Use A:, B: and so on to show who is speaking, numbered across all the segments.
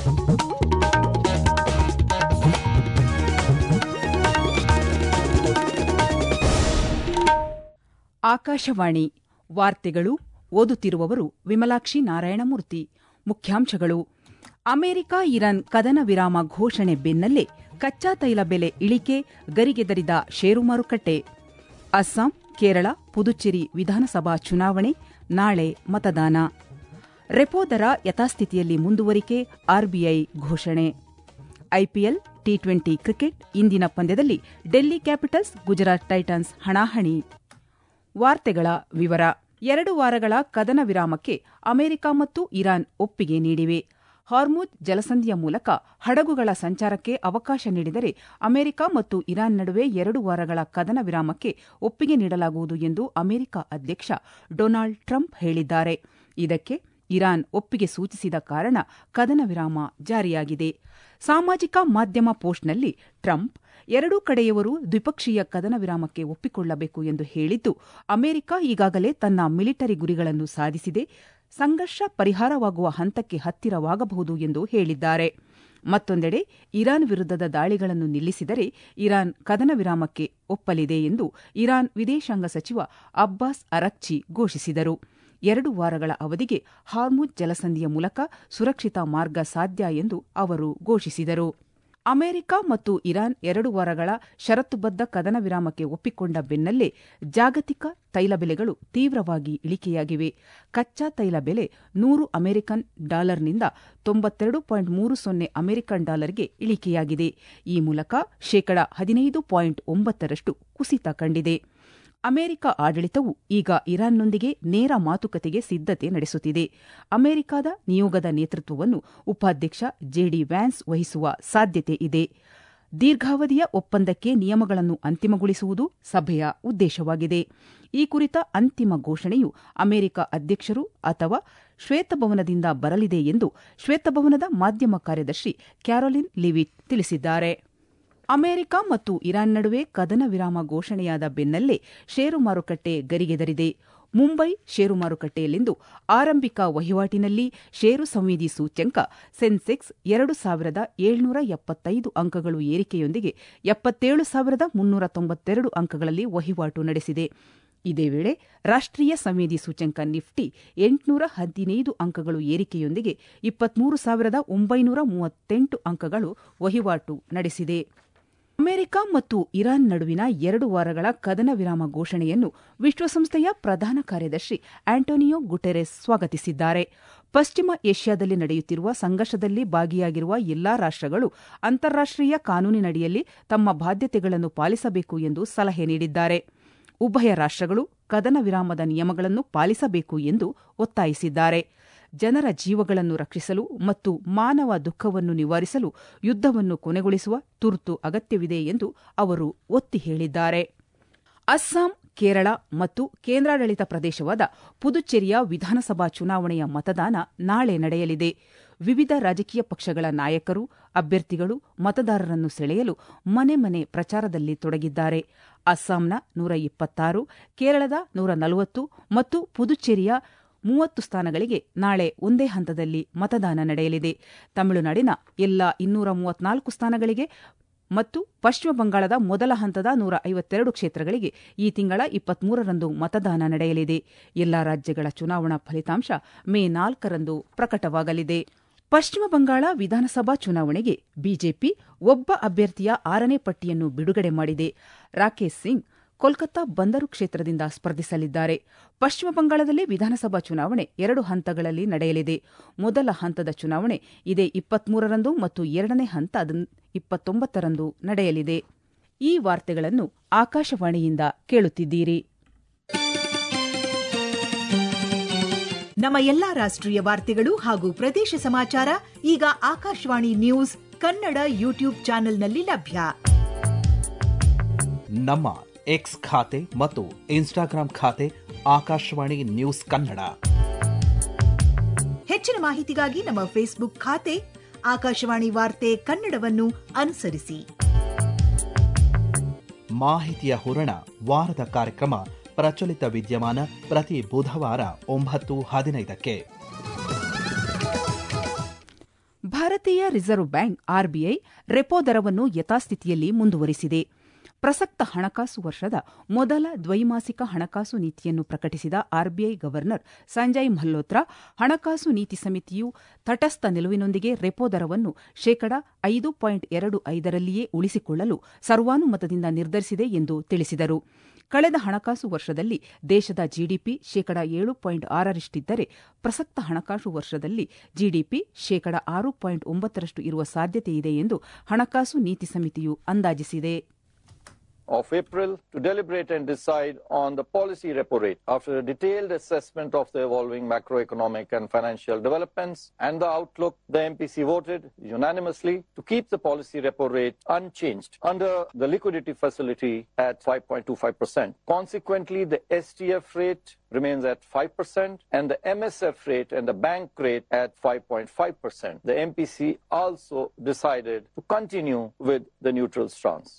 A: ಆಕಾಶವಾಣಿ ವಾರ್ತೆಗಳು ಓದುತ್ತಿರುವವರು ವಿಮಲಾಕ್ಷಿ ನಾರಾಯಣಮೂರ್ತಿ ಮುಖ್ಯಾಂಶಗಳು ಅಮೆರಿಕ ಇರಾನ್ ಕದನ ವಿರಾಮ ಘೋಷಣೆ ಬೆನ್ನಲ್ಲೇ ಕಚ್ಚಾ ತೈಲ ಬೆಲೆ ಇಳಿಕೆ ಗರಿಗೆದರಿದ ಷೇರು ಮಾರುಕಟ್ಟೆ ಅಸ್ಸಾಂ ಕೇರಳ ಪುದುಚೇರಿ ವಿಧಾನಸಭಾ ಚುನಾವಣೆ ನಾಳೆ ಮತದಾನ ರೆಪೋ ದರ ಯಥಾಸ್ಥಿತಿಯಲ್ಲಿ ಮುಂದುವರಿಕೆ ಆರ್ಬಿಐ ಘೋಷಣೆ ಐಪಿಎಲ್ ಟಿ ಟ್ವೆಂಟಿ ಕ್ರಿಕೆಟ್ ಇಂದಿನ ಪಂದ್ಯದಲ್ಲಿ ಡೆಲ್ಲಿ ಕ್ಯಾಪಿಟಲ್ಸ್ ಗುಜರಾತ್ ಟೈಟನ್ಸ್ ಹಣಾಹಣಿ ವಾರ್ತೆಗಳ ವಿವರ ಎರಡು ವಾರಗಳ ಕದನ ವಿರಾಮಕ್ಕೆ ಅಮೆರಿಕ ಮತ್ತು ಇರಾನ್ ಒಪ್ಪಿಗೆ ನೀಡಿವೆ ಹಾರ್ಮುಜ್ ಜಲಸಂಧಿಯ ಮೂಲಕ ಹಡಗುಗಳ ಸಂಚಾರಕ್ಕೆ ಅವಕಾಶ ನೀಡಿದರೆ ಅಮೆರಿಕ ಮತ್ತು ಇರಾನ್ ನಡುವೆ ಎರಡು ವಾರಗಳ ಕದನ ವಿರಾಮಕ್ಕೆ ಒಪ್ಪಿಗೆ ನೀಡಲಾಗುವುದು ಎಂದು ಅಮೆರಿಕ ಅಧ್ಯಕ್ಷ ಡೊನಾಲ್ಡ್ ಟ್ರಂಪ್ ಹೇಳಿದ್ದಾರೆ ಇದಕ್ಕೆ ಇರಾನ್ ಒಪ್ಪಿಗೆ ಸೂಚಿಸಿದ ಕಾರಣ ಕದನ ವಿರಾಮ ಜಾರಿಯಾಗಿದೆ ಸಾಮಾಜಿಕ ಮಾಧ್ಯಮ ಪೋಸ್ಟ್ನಲ್ಲಿ ಟ್ರಂಪ್ ಎರಡೂ ಕಡೆಯವರು ದ್ವಿಪಕ್ಷೀಯ ಕದನ ವಿರಾಮಕ್ಕೆ ಒಪ್ಪಿಕೊಳ್ಳಬೇಕು ಎಂದು ಹೇಳಿದ್ದು ಅಮೆರಿಕ ಈಗಾಗಲೇ ತನ್ನ ಮಿಲಿಟರಿ ಗುರಿಗಳನ್ನು ಸಾಧಿಸಿದೆ ಸಂಘರ್ಷ ಪರಿಹಾರವಾಗುವ ಹಂತಕ್ಕೆ ಹತ್ತಿರವಾಗಬಹುದು ಎಂದು ಹೇಳಿದ್ದಾರೆ ಮತ್ತೊಂದೆಡೆ ಇರಾನ್ ವಿರುದ್ಧದ ದಾಳಿಗಳನ್ನು ನಿಲ್ಲಿಸಿದರೆ ಇರಾನ್ ಕದನ ವಿರಾಮಕ್ಕೆ ಒಪ್ಪಲಿದೆ ಎಂದು ಇರಾನ್ ವಿದೇಶಾಂಗ ಸಚಿವ ಅಬ್ಬಾಸ್ ಅರಕ್ಚಿ ಘೋಷಿಸಿದರು ಎರಡು ವಾರಗಳ ಅವಧಿಗೆ ಹಾರ್ಮುಜ್ ಜಲಸಂಧಿಯ ಮೂಲಕ ಸುರಕ್ಷಿತ ಮಾರ್ಗ ಸಾಧ್ಯ ಎಂದು ಅವರು ಘೋಷಿಸಿದರು ಅಮೆರಿಕ ಮತ್ತು ಇರಾನ್ ಎರಡು ವಾರಗಳ ಷರತ್ತುಬದ್ದ ಕದನ ವಿರಾಮಕ್ಕೆ ಒಪ್ಪಿಕೊಂಡ ಬೆನ್ನಲ್ಲೇ ಜಾಗತಿಕ ತೈಲ ಬೆಲೆಗಳು ತೀವ್ರವಾಗಿ ಇಳಿಕೆಯಾಗಿವೆ ಕಚ್ಚಾ ತೈಲ ಬೆಲೆ ನೂರು ಅಮೆರಿಕನ್ ಡಾಲರ್ನಿಂದ ತೊಂಬತ್ತೆರಡು ಪಾಯಿಂಟ್ ಮೂರು ಸೊನ್ನೆ ಅಮೆರಿಕನ್ ಡಾಲರ್ಗೆ ಇಳಿಕೆಯಾಗಿದೆ ಈ ಮೂಲಕ ಶೇಕಡ ಹದಿನೈದು ಪಾಯಿಂಟ್ ಒಂಬತ್ತರಷ್ಟು ಕುಸಿತ ಕಂಡಿದೆ ಅಮೆರಿಕ ಆಡಳಿತವು ಈಗ ಇರಾನ್ನೊಂದಿಗೆ ನೇರ ಮಾತುಕತೆಗೆ ಸಿದ್ದತೆ ನಡೆಸುತ್ತಿದೆ ಅಮೆರಿಕದ ನಿಯೋಗದ ನೇತೃತ್ವವನ್ನು ಉಪಾಧ್ಯಕ್ಷ ಜೆಡಿ ವ್ಯಾನ್ಸ್ ವಹಿಸುವ ಸಾಧ್ಯತೆ ಇದೆ ದೀರ್ಘಾವಧಿಯ ಒಪ್ಪಂದಕ್ಕೆ ನಿಯಮಗಳನ್ನು ಅಂತಿಮಗೊಳಿಸುವುದು ಸಭೆಯ ಉದ್ದೇಶವಾಗಿದೆ ಈ ಕುರಿತ ಅಂತಿಮ ಘೋಷಣೆಯು ಅಮೆರಿಕ ಅಧ್ಯಕ್ಷರು ಅಥವಾ ಶ್ವೇತಭವನದಿಂದ ಬರಲಿದೆ ಎಂದು ಶ್ವೇತಭವನದ ಮಾಧ್ಯಮ ಕಾರ್ಯದರ್ಶಿ ಕ್ಯಾರೋಲಿನ್ ಲಿವಿಟ್ ತಿಳಿಸಿದ್ದಾರೆ ಅಮೆರಿಕ ಮತ್ತು ಇರಾನ್ ನಡುವೆ ಕದನ ವಿರಾಮ ಘೋಷಣೆಯಾದ ಬೆನ್ನಲ್ಲೇ ಷೇರು ಮಾರುಕಟ್ಟೆ ಗರಿಗೆದರಿದೆ ಮುಂಬೈ ಷೇರು ಮಾರುಕಟ್ಟೆಯಲ್ಲಿಂದು ಆರಂಭಿಕ ವಹಿವಾಟಿನಲ್ಲಿ ಷೇರು ಸಂವೇದಿ ಸೂಚ್ಯಂಕ ಸೆನ್ಸೆಕ್ಸ್ ಎರಡು ಸಾವಿರದ ಏಳ್ನೂರ ಎಪ್ಪತ್ತೈದು ಅಂಕಗಳು ಏರಿಕೆಯೊಂದಿಗೆ ಎಪ್ಪತ್ತೇಳು ಸಾವಿರದ ಮುನ್ನೂರ ತೊಂಬತ್ತೆರಡು ಅಂಕಗಳಲ್ಲಿ ವಹಿವಾಟು ನಡೆಸಿದೆ ಇದೇ ವೇಳೆ ರಾಷ್ಟ್ರೀಯ ಸಂವೇದಿ ಸೂಚ್ಯಂಕ ನಿಫ್ಟಿ ಎಂಟುನೂರ ಹದಿನೈದು ಅಂಕಗಳು ಏರಿಕೆಯೊಂದಿಗೆ ಇಪ್ಪತ್ಮೂರು ಸಾವಿರದ ಒಂಬೈನೂರ ಮೂವತ್ತೆಂಟು ಅಂಕಗಳು ವಹಿವಾಟು ನಡೆಸಿದೆ ಅಮೆರಿಕ ಮತ್ತು ಇರಾನ್ ನಡುವಿನ ಎರಡು ವಾರಗಳ ಕದನ ವಿರಾಮ ಘೋಷಣೆಯನ್ನು ವಿಶ್ವಸಂಸ್ಥೆಯ ಪ್ರಧಾನ ಕಾರ್ಯದರ್ಶಿ ಆಂಟೋನಿಯೋ ಗುಟೆರೆಸ್ ಸ್ವಾಗತಿಸಿದ್ದಾರೆ ಪಶ್ಚಿಮ ಏಷ್ಯಾದಲ್ಲಿ ನಡೆಯುತ್ತಿರುವ ಸಂಘರ್ಷದಲ್ಲಿ ಭಾಗಿಯಾಗಿರುವ ಎಲ್ಲಾ ರಾಷ್ಟಗಳು ಅಂತಾರಾಷ್ಟೀಯ ಕಾನೂನಿನಡಿಯಲ್ಲಿ ತಮ್ಮ ಬಾಧ್ಯತೆಗಳನ್ನು ಪಾಲಿಸಬೇಕು ಎಂದು ಸಲಹೆ ನೀಡಿದ್ದಾರೆ ಉಭಯ ರಾಷ್ಟಗಳು ಕದನ ವಿರಾಮದ ನಿಯಮಗಳನ್ನು ಪಾಲಿಸಬೇಕು ಎಂದು ಒತ್ತಾಯಿಸಿದ್ದಾರೆ ಜನರ ಜೀವಗಳನ್ನು ರಕ್ಷಿಸಲು ಮತ್ತು ಮಾನವ ದುಃಖವನ್ನು ನಿವಾರಿಸಲು ಯುದ್ದವನ್ನು ಕೊನೆಗೊಳಿಸುವ ತುರ್ತು ಅಗತ್ಯವಿದೆ ಎಂದು ಅವರು ಒತ್ತಿ ಹೇಳಿದ್ದಾರೆ ಅಸ್ಸಾಂ ಕೇರಳ ಮತ್ತು ಕೇಂದ್ರಾಡಳಿತ ಪ್ರದೇಶವಾದ ಪುದುಚೇರಿಯ ವಿಧಾನಸಭಾ ಚುನಾವಣೆಯ ಮತದಾನ ನಾಳೆ ನಡೆಯಲಿದೆ ವಿವಿಧ ರಾಜಕೀಯ ಪಕ್ಷಗಳ ನಾಯಕರು ಅಭ್ಯರ್ಥಿಗಳು ಮತದಾರರನ್ನು ಸೆಳೆಯಲು ಮನೆ ಮನೆ ಪ್ರಚಾರದಲ್ಲಿ ತೊಡಗಿದ್ದಾರೆ ಅಸ್ಸಾಂನ ನೂರ ಇಪ್ಪತ್ತಾರು ಕೇರಳದ ನೂರ ನಲವತ್ತು ಮತ್ತು ಪುದುಚೇರಿಯ ಮೂವತ್ತು ಸ್ಥಾನಗಳಿಗೆ ನಾಳೆ ಒಂದೇ ಹಂತದಲ್ಲಿ ಮತದಾನ ನಡೆಯಲಿದೆ ತಮಿಳುನಾಡಿನ ಎಲ್ಲಾ ಇನ್ನೂರ ಮೂವತ್ನಾಲ್ಕು ಸ್ಥಾನಗಳಿಗೆ ಮತ್ತು ಪಶ್ಚಿಮ ಬಂಗಾಳದ ಮೊದಲ ಹಂತದ ನೂರ ಐವತ್ತೆರಡು ಕ್ಷೇತ್ರಗಳಿಗೆ ಈ ತಿಂಗಳ ಇಪ್ಪತ್ಮೂರರಂದು ಮತದಾನ ನಡೆಯಲಿದೆ ಎಲ್ಲಾ ರಾಜ್ಯಗಳ ಚುನಾವಣಾ ಫಲಿತಾಂಶ ಮೇ ನಾಲ್ಕರಂದು ಪ್ರಕಟವಾಗಲಿದೆ ಪಶ್ಚಿಮ ಬಂಗಾಳ ವಿಧಾನಸಭಾ ಚುನಾವಣೆಗೆ ಬಿಜೆಪಿ ಒಬ್ಬ ಅಭ್ಯರ್ಥಿಯ ಆರನೇ ಪಟ್ಟಿಯನ್ನು ಬಿಡುಗಡೆ ಮಾಡಿದೆ ರಾಕೇಶ್ ಸಿಂಗ್ ಕೋಲ್ಕತ್ತಾ ಬಂದರು ಕ್ಷೇತ್ರದಿಂದ ಸ್ಪರ್ಧಿಸಲಿದ್ದಾರೆ ಪಶ್ಚಿಮ ಬಂಗಾಳದಲ್ಲಿ ವಿಧಾನಸಭಾ ಚುನಾವಣೆ ಎರಡು ಹಂತಗಳಲ್ಲಿ ನಡೆಯಲಿದೆ ಮೊದಲ ಹಂತದ ಚುನಾವಣೆ ಇದೇ ಇಪ್ಪತ್ಮೂರರಂದು ಮತ್ತು ಎರಡನೇ ಹಂತ ಇಪ್ಪತ್ತೊಂಬತ್ತರಂದು ನಡೆಯಲಿದೆ ಈ ವಾರ್ತೆಗಳನ್ನು ಆಕಾಶವಾಣಿಯಿಂದ ಕೇಳುತ್ತಿದ್ದೀರಿ
B: ನಮ್ಮ ಎಲ್ಲಾ ರಾಷ್ಟ್ರೀಯ ವಾರ್ತೆಗಳು ಹಾಗೂ ಪ್ರದೇಶ ಸಮಾಚಾರ ಈಗ ಆಕಾಶವಾಣಿ ನ್ಯೂಸ್ ಕನ್ನಡ ಯೂಟ್ಯೂಬ್ ಚಾನೆಲ್ನಲ್ಲಿ ಲಭ್ಯ
C: ನಮ್ಮ ಎಕ್ಸ್ ಖಾತೆ ಮತ್ತು ಇನ್ಸ್ಟಾಗ್ರಾಂ ಖಾತೆ ಆಕಾಶವಾಣಿ ನ್ಯೂಸ್ ಕನ್ನಡ
B: ಹೆಚ್ಚಿನ ಮಾಹಿತಿಗಾಗಿ ನಮ್ಮ ಫೇಸ್ಬುಕ್ ಖಾತೆ ಆಕಾಶವಾಣಿ ವಾರ್ತೆ ಕನ್ನಡವನ್ನು ಅನುಸರಿಸಿ
C: ಮಾಹಿತಿಯ ಹೂರಣ ವಾರದ ಕಾರ್ಯಕ್ರಮ ಪ್ರಚಲಿತ ವಿದ್ಯಮಾನ ಪ್ರತಿ ಬುಧವಾರ ಒಂಬತ್ತು ಹದಿನೈದಕ್ಕೆ
A: ಭಾರತೀಯ ರಿಸರ್ವ್ ಬ್ಯಾಂಕ್ ಆರ್ಬಿಐ ರೆಪೋ ದರವನ್ನು ಯಥಾಸ್ಥಿತಿಯಲ್ಲಿ ಮುಂದುವರಿಸಿದೆ ಪ್ರಸಕ್ತ ಹಣಕಾಸು ವರ್ಷದ ಮೊದಲ ದ್ವೈಮಾಸಿಕ ಹಣಕಾಸು ನೀತಿಯನ್ನು ಪ್ರಕಟಿಸಿದ ಆರ್ಬಿಐ ಗವರ್ನರ್ ಸಂಜಯ್ ಮಲ್ಹೋತ್ರಾ ಹಣಕಾಸು ನೀತಿ ಸಮಿತಿಯು ತಟಸ್ಥ ನಿಲುವಿನೊಂದಿಗೆ ರೆಪೋ ದರವನ್ನು ಶೇಕಡ ಐದು ಪಾಯಿಂಟ್ ಎರಡು ಐದರಲ್ಲಿಯೇ ಉಳಿಸಿಕೊಳ್ಳಲು ಸರ್ವಾನುಮತದಿಂದ ನಿರ್ಧರಿಸಿದೆ ಎಂದು ತಿಳಿಸಿದರು ಕಳೆದ ಹಣಕಾಸು ವರ್ಷದಲ್ಲಿ ದೇಶದ ಜಿಡಿಪಿ ಶೇಕಡ ಏಳು ಪಾಯಿಂಟ್ ಆರರಷ್ಟಿದ್ದರೆ ಪ್ರಸಕ್ತ ಹಣಕಾಸು ವರ್ಷದಲ್ಲಿ ಜಿಡಿಪಿ ಶೇಕಡ ಆರು ಪಾಯಿಂಟ್ ಒಂಬತ್ತರಷ್ಟು ಇರುವ ಸಾಧ್ಯತೆಯಿದೆ ಎಂದು ಹಣಕಾಸು ನೀತಿ ಸಮಿತಿಯು ಅಂದಾಜಿಸಿದೆ
D: of April to deliberate and decide on the policy repo rate after a detailed assessment of the evolving macroeconomic and financial developments and the outlook. The MPC voted unanimously to keep the policy repo rate unchanged under the liquidity facility at 5.25%. Consequently, the STF rate remains at 5% and the MSF rate and the bank rate at 5.5%. The MPC also decided to continue with the neutral stance.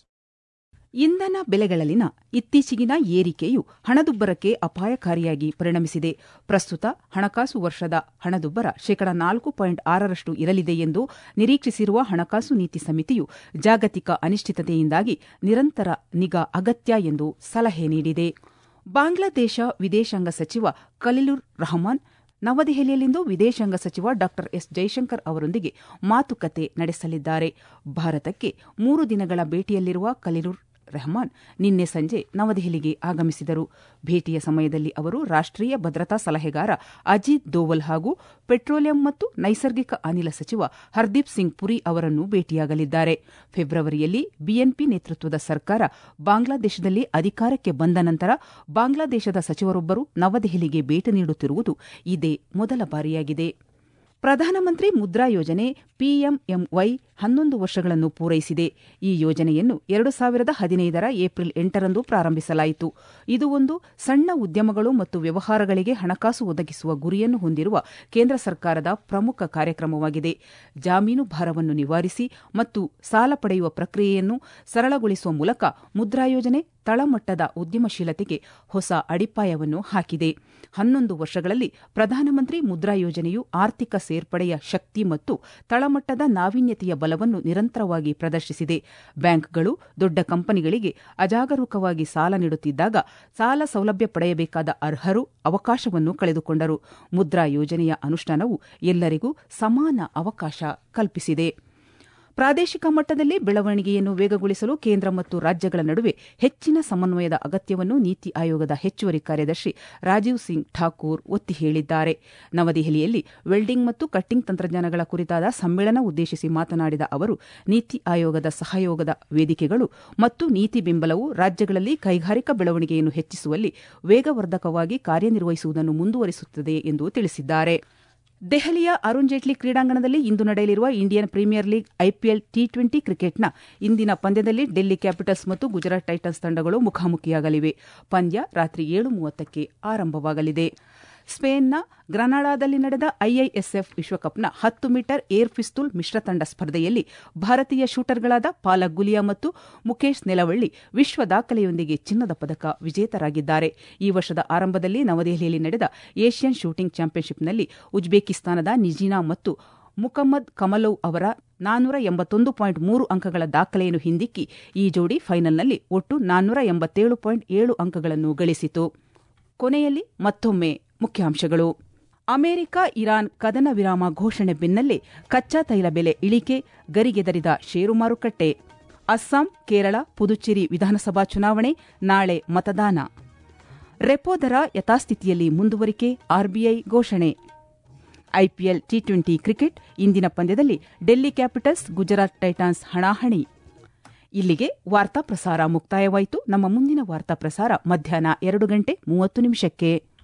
A: ಇಂಧನ ಬೆಲೆಗಳಲ್ಲಿನ ಇತ್ತೀಚೆಗಿನ ಏರಿಕೆಯು ಹಣದುಬ್ಬರಕ್ಕೆ ಅಪಾಯಕಾರಿಯಾಗಿ ಪರಿಣಮಿಸಿದೆ ಪ್ರಸ್ತುತ ಹಣಕಾಸು ವರ್ಷದ ಹಣದುಬ್ಬರ ಶೇಕಡ ನಾಲ್ಕು point ಆರರಷ್ಟು ಇರಲಿದೆ ಎಂದು ನಿರೀಕ್ಷಿಸಿರುವ ಹಣಕಾಸು ನೀತಿ ಸಮಿತಿಯು ಜಾಗತಿಕ ಅನಿಶ್ಚಿತತೆಯಿಂದಾಗಿ ನಿರಂತರ ನಿಗಾ ಅಗತ್ಯ ಎಂದು ಸಲಹೆ ನೀಡಿದೆ ಬಾಂಗ್ಲಾದೇಶ ವಿದೇಶಾಂಗ ಸಚಿವ ಖಲೀಲುರ್ ರಹಮಾನ್ ನವದೆಹಲಿಯಲ್ಲಿಂದು ವಿದೇಶಾಂಗ ಸಚಿವ ಡಾ ಎಸ್ ಜೈಶಂಕರ್ ಅವರೊಂದಿಗೆ ಮಾತುಕತೆ ನಡೆಸಲಿದ್ದಾರೆ ಭಾರತಕ್ಕೆ ಮೂರು ದಿನಗಳ ಭೇಟಿಯಲ್ಲಿರುವ ಖಲೀಲುರ್ ರೆಹಮಾನ್ ನಿನ್ನೆ ಸಂಜೆ ನವದೆಹಲಿಗೆ ಆಗಮಿಸಿದರು ಭೇಟಿಯ ಸಮಯದಲ್ಲಿ ಅವರು ರಾಷ್ಟೀಯ ಭದ್ರತಾ ಸಲಹೆಗಾರ ಅಜಿತ್ ದೋವಲ್ ಹಾಗೂ ಪೆಟ್ರೋಲಿಯಂ ಮತ್ತು ನೈಸರ್ಗಿಕ ಅನಿಲ ಸಚಿವ ಹರ್ದೀಪ್ ಸಿಂಗ್ ಪುರಿ ಅವರನ್ನು ಭೇಟಿಯಾಗಲಿದ್ದಾರೆ ಫೆಬ್ರವರಿಯಲ್ಲಿ ಬಿಎನ್ಪಿ ನೇತೃತ್ವದ ಸರ್ಕಾರ ಬಾಂಗ್ಲಾದೇಶದಲ್ಲಿ ಅಧಿಕಾರಕ್ಕೆ ಬಂದ ನಂತರ ಬಾಂಗ್ಲಾದೇಶದ ಸಚಿವರೊಬ್ಬರು ನವದೆಹಲಿಗೆ ಭೇಟಿ ನೀಡುತ್ತಿರುವುದು ಇದೇ ಮೊದಲ ಬಾರಿಯಾಗಿದೆ ಪ್ರಧಾನಮಂತ್ರಿ ಮುದ್ರಾ ಯೋಜನೆ ಪಿಎಂಎಂವೈ ಹನ್ನೊಂದು ವರ್ಷಗಳನ್ನು ಪೂರೈಸಿದೆ ಈ ಯೋಜನೆಯನ್ನು ಎರಡು ಸಾವಿರದ ಹದಿನೈದರ ಏಪ್ರಿಲ್ ಎಂಟರಂದು ಪ್ರಾರಂಭಿಸಲಾಯಿತು ಇದು ಒಂದು ಸಣ್ಣ ಉದ್ಯಮಗಳು ಮತ್ತು ವ್ಯವಹಾರಗಳಿಗೆ ಹಣಕಾಸು ಒದಗಿಸುವ ಗುರಿಯನ್ನು ಹೊಂದಿರುವ ಕೇಂದ್ರ ಸರ್ಕಾರದ ಪ್ರಮುಖ ಕಾರ್ಯಕ್ರಮವಾಗಿದೆ ಜಾಮೀನು ಭಾರವನ್ನು ನಿವಾರಿಸಿ ಮತ್ತು ಸಾಲ ಪಡೆಯುವ ಪ್ರಕ್ರಿಯೆಯನ್ನು ಸರಳಗೊಳಿಸುವ ಮೂಲಕ ಮುದ್ರಾ ಯೋಜನೆ ತಳಮಟ್ಟದ ಉದ್ಯಮಶೀಲತೆಗೆ ಹೊಸ ಅಡಿಪಾಯವನ್ನು ಹಾಕಿದೆ ಹನ್ನೊಂದು ವರ್ಷಗಳಲ್ಲಿ ಪ್ರಧಾನಮಂತ್ರಿ ಮುದ್ರಾ ಯೋಜನೆಯು ಆರ್ಥಿಕ ಸೇರ್ಪಡೆಯ ಶಕ್ತಿ ಮತ್ತು ತಳಮಟ್ಟದ ನಾವೀನ್ಯತೆಯ ಬಲವನ್ನು ನಿರಂತರವಾಗಿ ಪ್ರದರ್ಶಿಸಿದೆ ಬ್ಯಾಂಕ್ಗಳು ದೊಡ್ಡ ಕಂಪನಿಗಳಿಗೆ ಅಜಾಗರೂಕವಾಗಿ ಸಾಲ ನೀಡುತ್ತಿದ್ದಾಗ ಸಾಲ ಸೌಲಭ್ಯ ಪಡೆಯಬೇಕಾದ ಅರ್ಹರು ಅವಕಾಶವನ್ನು ಕಳೆದುಕೊಂಡರು ಮುದ್ರಾ ಯೋಜನೆಯ ಅನುಷ್ಠಾನವು ಎಲ್ಲರಿಗೂ ಸಮಾನ ಅವಕಾಶ ಕಲ್ಪಿಸಿದೆ ಪ್ರಾದೇಶಿಕ ಮಟ್ಟದಲ್ಲಿ ಬೆಳವಣಿಗೆಯನ್ನು ವೇಗಗೊಳಿಸಲು ಕೇಂದ್ರ ಮತ್ತು ರಾಜ್ಯಗಳ ನಡುವೆ ಹೆಚ್ಚಿನ ಸಮನ್ವಯದ ಅಗತ್ಯವನ್ನು ನೀತಿ ಆಯೋಗದ ಹೆಚ್ಚುವರಿ ಕಾರ್ಯದರ್ಶಿ ರಾಜೀವ್ ಸಿಂಗ್ ಠಾಕೂರ್ ಒತ್ತಿ ಹೇಳಿದ್ದಾರೆ ನವದೆಹಲಿಯಲ್ಲಿ ವೆಲ್ಡಿಂಗ್ ಮತ್ತು ಕಟ್ಟಿಂಗ್ ತಂತ್ರಜ್ಞಾನಗಳ ಕುರಿತಾದ ಸಮ್ಮೇಳನ ಉದ್ದೇಶಿಸಿ ಮಾತನಾಡಿದ ಅವರು ನೀತಿ ಆಯೋಗದ ಸಹಯೋಗದ ವೇದಿಕೆಗಳು ಮತ್ತು ನೀತಿ ಬೆಂಬಲವು ರಾಜ್ಯಗಳಲ್ಲಿ ಕೈಗಾರಿಕಾ ಬೆಳವಣಿಗೆಯನ್ನು ಹೆಚ್ಚಿಸುವಲ್ಲಿ ವೇಗವರ್ಧಕವಾಗಿ ಕಾರ್ಯನಿರ್ವಹಿಸುವುದನ್ನು ಮುಂದುವರಿಸುತ್ತದೆ ಎಂದು ತಿಳಿಸಿದ್ದಾರೆ ದೆಹಲಿಯ ಅರುಣ್ ಜೇಟ್ಲಿ ಕ್ರೀಡಾಂಗಣದಲ್ಲಿ ಇಂದು ನಡೆಯಲಿರುವ Indian premier league IPL T twenty ಕ್ರಿಕೆಟ್ನ ಇಂದಿನ ಪಂದ್ಯದಲ್ಲಿ ಡೆಲ್ಲಿ ಕ್ಯಾಪಿಟಲ್ಸ್ ಮತ್ತು ಗುಜರಾತ್ ಟೈಟನ್ಸ್ ತಂಡಗಳು ಮುಖಾಮುಖಿಯಾಗಲಿವೆ ಪಂದ್ಯ ರಾತ್ರಿ ಏಳು ಮೂವತ್ತಕ್ಕೆ ಆರಂಭವಾಗಲಿದೆ ಸ್ಪೇನ್ನ ಗ್ರನಾಡಾದಲ್ಲಿ ನಡೆದ ಐಐಎಸ್ಎಫ್ ವಿಶ್ವಕಪ್ನ ಹತ್ತು ಮೀಟರ್ ಏರ್ ಪಿಸ್ತೂಲ್ ಮಿಶ್ರ ತಂಡ ಸ್ಪರ್ಧೆಯಲ್ಲಿ ಭಾರತೀಯ ಶೂಟರ್ಗಳಾದ ಪಾಲಕ್ ಗುಲಿಯಾ ಮತ್ತು ಮುಖೇಶ್ ನೆಲವಳ್ಳಿ ವಿಶ್ವ ದಾಖಲೆಯೊಂದಿಗೆ ಚಿನ್ನದ ಪದಕ ವಿಜೇತರಾಗಿದ್ದಾರೆ ಈ ವರ್ಷದ ಆರಂಭದಲ್ಲಿ ನವದೆಹಲಿಯಲ್ಲಿ ನಡೆದ ಏಷ್ಯನ್ ಶೂಟಿಂಗ್ ಚಾಂಪಿಯನ್ಶಿಪ್ನಲ್ಲಿ ಉಜ್ಬೇಕಿಸ್ತಾನದ ನಿಜಿನಾ ಮತ್ತು ಮುಕಮ್ಮದ್ ಕಮಲೋವ್ ಅವರ ನಾನ್ನೂರ ಎಂಬತ್ತೊಂದು ಪಾಯಿಂಟ್ ಮೂರು ಅಂಕಗಳ ದಾಖಲೆಯನ್ನು ಹಿಂದಿಕ್ಕಿ ಈ ಜೋಡಿ ಫೈನಲ್ನಲ್ಲಿ ಒಟ್ಟು ನಾನ್ನೂರ ಎಂಬತ್ತೇಳು ಪಾಯಿಂಟ್ ಏಳು ಅಂಕಗಳನ್ನು ಗಳಿಸಿತು ಕೊನೆಯಲ್ಲಿ ಮತ್ತೊಮ್ಮೆ ಮುಖ್ಯಾಂಶಗಳು ಅಮೆರಿಕ ಇರಾನ್ ಕದನ ವಿರಾಮ ಘೋಷಣೆ ಬೆನ್ನಲ್ಲೇ ಕಚ್ಚಾ ತೈಲ ಬೆಲೆ ಇಳಿಕೆ ಗರಿಗೆದರಿದ ಷೇರು ಮಾರುಕಟ್ಟೆ ಅಸ್ಸಾಂ ಕೇರಳ ಪುದುಚೇರಿ ವಿಧಾನಸಭಾ ಚುನಾವಣೆ ನಾಳೆ ಮತದಾನ ರೆಪೋ ದರ ಯಥಾಸ್ಥಿತಿಯಲ್ಲಿ ಮುಂದುವರಿಕೆ ಆರ್ಬಿಐ ಘೋಷಣೆ ಐಪಿಎಲ್ ಟಿ ಟ್ವೆಂಟಿ ಕ್ರಿಕೆಟ್ ಇಂದಿನ ಪಂದ್ಯದಲ್ಲಿ ಡೆಲ್ಲಿ ಕ್ಯಾಪಿಟಲ್ಸ್ ಗುಜರಾತ್ ಟೈಟಾನ್ಸ್ ಹಣಾಹಣಿ ಇಲ್ಲಿಗೆ ವಾರ್ತಾ ಪ್ರಸಾರ ಮುಕ್ತಾಯವಾಯಿತು ನಮ್ಮ ಮುಂದಿನ ವಾರ್ತಾ ಪ್ರಸಾರ ಮಧ್ಯಾಹ್ನ ಎರಡು ಗಂಟೆ ಮೂವತ್ತು ನಿಮಿಷಕ್ಕೆ